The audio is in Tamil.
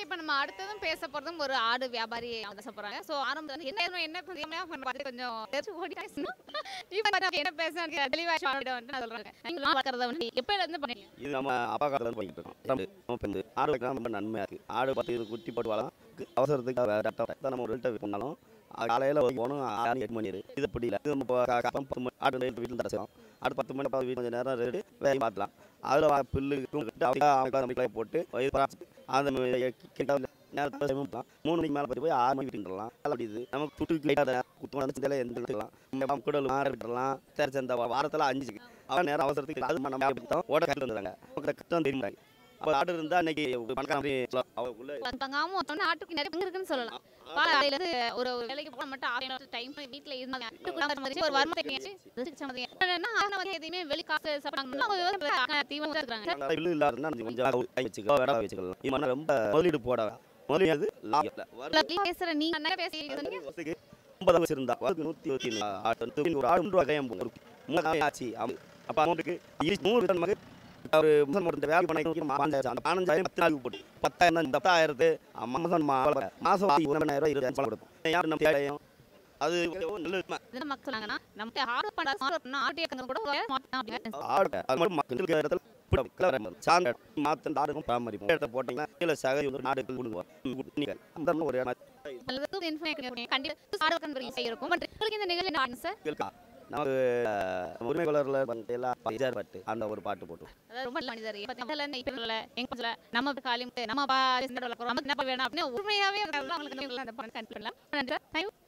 இப்போ நம்ம அடுத்ததும் பேச போகிறதும் ஒரு ஆடு வியாபாரி பேச போகிறாங்க ஸோ ஆரம்பத்தில் வந்து என்ன என்ன தெரியாம பார்த்து கொஞ்சம் தெரிஞ்சு ஓடி பேசணும் இப்போ பார்த்து என்ன பேசணும் தெளிவாக வந்துட்டு நான் சொல்கிறேன் நீங்கள் வளர்க்குறத வந்து எப்போ இருந்து பண்ணீங்க இது நம்ம அப்பா காலத்துல இருந்து பண்ணிட்டு இருக்கோம் நம்ம நம்ம இப்போ இந்த ஆடு வைக்கலாம் ரொம்ப நன்மையாக இருக்குது ஆடு பார்த்து இது குட்டி போட்டு வளம் அவசரத்துக்கு வேறு ரத்தம் நம்ம ஒரு லிட்டர் பண்ணாலும் காலையில் போகணும் ஆறு எட்டு மணி இருக்கு இது அப்படி இல்லை இது நம்ம இப்போ கா- கா- பத்து மணி ஆடு வீட்டில் தர செய்யணும் ஆடு பத்து மணி பத்து கொஞ்சம் நேரம் ரெடி வேலையை பார்த்துலாம் அதில் புல்லு தூங்கிட்டு அவங்க அவங்க நம்பிக்கை போட்டு இது பராமரிச்சு அந்த ம- கிட்ட நேரத்தில் செய்யலாம் மூணு மணிக்கு மேலே போய் போய் ஆறு மணிக்கு விட்டுலாம் அப்படி இது நமக்கு துட்டுக்கு லைட்டாக குத்து வந்து சிந்தையில எந்த விட்டுலாம் நம்ம குடல் மாற விட்டுலாம் சரி அந்த வாரத்தில் அஞ்சு அவன் நேரம் அவசரத்துக்கு அது நம்ம விட்டோம் ஓட கட்டு வந்துடுறாங்க கஷ்டம் தெரியும் அப்போ ஆடு இருந்தால் இன்னைக்கு ஒரு பணக்காரன் அப்படி சொல்லலாம். அவங்களுக்குள்ள தங்காம ஒருத்தவங்க ஆட்டுக்கு நிறைய பங்கு இருக்குன்னு சொல்லலாம் காலையில இருந்து ஒரு ஒரு வேலைக்கு போக மட்டும் ஆறு டைம் வீட்டில் இருந்தாங்க ஆட்டுக்கு அந்த மாதிரி ஒரு வருமானத்தை நீச்சு என்னன்னா ஆனா வந்து எதையுமே வெளி காசு சாப்பிடாங்க அவங்க விவசாயம் தீவிரம் இருக்கிறாங்க நல்லா இல்லு இல்லாதுன்னா நம்ம கொஞ்சம் கை வச்சுக்கலாம் வேலை வச்சுக்கலாம் இது மாதிரி ரொம்ப முதலீடு போட முதலீடு அது லாபம் இல்லை. வருடம் பேசுற நீங்க நிறைய பேசுறீங்க சொன்னீங்க வருஷத்துக்கு ஐம்பது வயசு இருந்தா வருஷத்துக்கு நூற்றி இருபத்தி நாலு ஆட்டு வந்து ஒரு ஆடு மூணு ரூபா கையம் ஒரு மூணு நாள் ஆச்சு ஆமாம் அப்போ அமௌண்ட்டுக்கு இரு- நூறு டன் மகன் ஒரு முசல் மட்டும் வேலை பண்ணி பாஞ்சாயிரம் அந்த பதினஞ்சாயிரம் பத்து நாளுக்கு போட்டு பத்தாயிரம் தான் இந்த பத்தாயிரத்து மாதம் மாதம் ஒன்பதாயிரம் ரூபாய் இருபதாயிரம் கொடுப்போம் யார் நம்ம தேவையும் அது நல்ல இது மக்கள் சொன்னாங்கன்னா நம்ம ஹார்ட் பண்ண ஹார்ட் பண்ணா ஆட்டு இயக்கங்கள் கூட மாட்டோம் அப்படின்னு ஆடு அது மட்டும் மக்கள் இருக்கிற இடத்துல பிடிக்கும். கிளற மாதிரி. சாந்த மாத்தம் ஆடுக்கும் பராமரிப்போம் இடத்த போட்டீங்கன்னா கீழே சகதி வந்து நாடுகள் கொடுக்குவோம் அந்த மாதிரி ஒரு இடம் நல்லது இன்ஃபர்மேஷன் கண்டிப்பா ஆடு கண்பரிசை இருக்கும் பட் உங்களுக்கு இந்த நிகழ்ச்சி ஆடுங்க சார் இருக்கா நமக்கு அஹ், உரிமை கலரில் வந்து எல்லாம் பஞ்சார் பாட்டு அந்த ஒரு பாட்டு போட்டு அதாவது ரொம்ப நல்ல மனிதர் பத்தில இப்ப இல்ல எங்க பத்தில நம்ம காலியும் நம்ம பா சின்ன வளர்க்குறோம் நமக்கு என்ன வேணும் அப்படின்னு உண்மையாவே அவங்களுக்கு அந்த பாயிண்ட் கண்டிப்பா நன்றி தேங்க்யூ